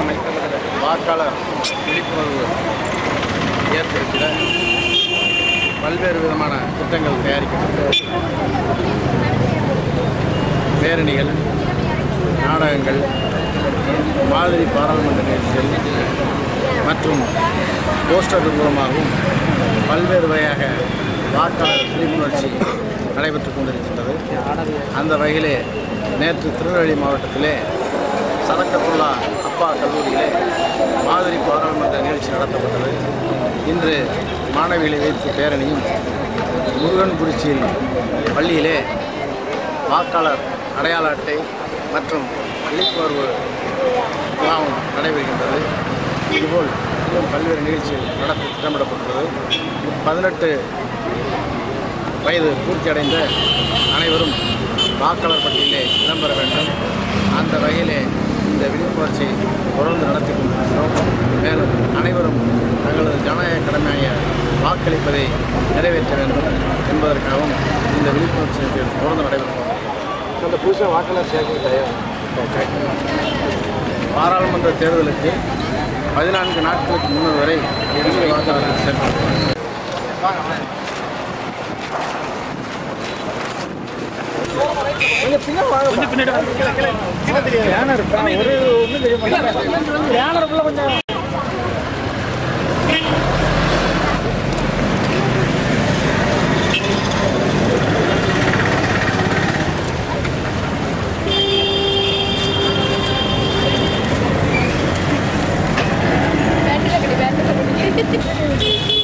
வாக்காளர் விழிப்புணர்வு ஏற்படுத்திட பல்வேறு விதமான திட்டங்கள் தயாரிக்கப்பட்டு பேரணிகள் நாடகங்கள் மாதிரி பாராளுமன்ற நிகழ்ச்சிகள் மற்றும் போஸ்டர்கள் மூலமாகவும் பல்வேறு வகையாக வாக்காளர் விழிப்புணர்ச்சி நடைபெற்றுக் கொண்டிருக்கின்றது அந்த வகையிலே நேற்று திருநெல்வேலி மாவட்டத்திலே சதக்கத்துல்லா அப்பா கல்லூரியிலே மாதிரி பாராளுமன்ற நிகழ்ச்சி நடத்தப்பட்டது இன்று மாணவிகளை வைத்து பேரணியும் முருகன்குறிச்சியில் பள்ளியிலே வாக்காளர் அடையாள அட்டை மற்றும் விழிப்புணர்வு முகாம் நடைபெறுகின்றது இதுபோல் இன்னும் பல்வேறு நிகழ்ச்சிகள் நடத்த திட்டமிடப்பட்டுள்ளது பதினெட்டு வயது பூர்த்தியடைந்த அனைவரும் வாக்காளர் பட்டியலிலே இடம்பெற வேண்டும் அந்த வகையிலே இந்த விழிப்புணர்ச்சி தொடர்ந்து நடத்தி கொண்டிருக்கிறோம் மேலும் அனைவரும் தங்களது ஜனநாயக கடமையாக வாக்களிப்பதை நிறைவேற்ற வேண்டும் என்பதற்காகவும் இந்த விழிப்புணர்ச்சி நிகழ்ச்சிகள் தொடர்ந்து நடைபெறும் அந்த புதுசாக வாக்காளர் சேர்க்கை தயார் பாராளுமன்ற தேர்தலுக்கு பதினான்கு நாட்களுக்கு முன்னர் வரை புதிய வாக்காளர்கள் சேர்க்கப்படும் கொஞ்சம் பின்னாடி வாங்க கொஞ்சம் பின்னாடி பேனர் ஒரு ஒன்றும் தெரிய மாட்டேங்குது பேனருக்குள்ள கொஞ்சம் பேட்டில் கிடையாது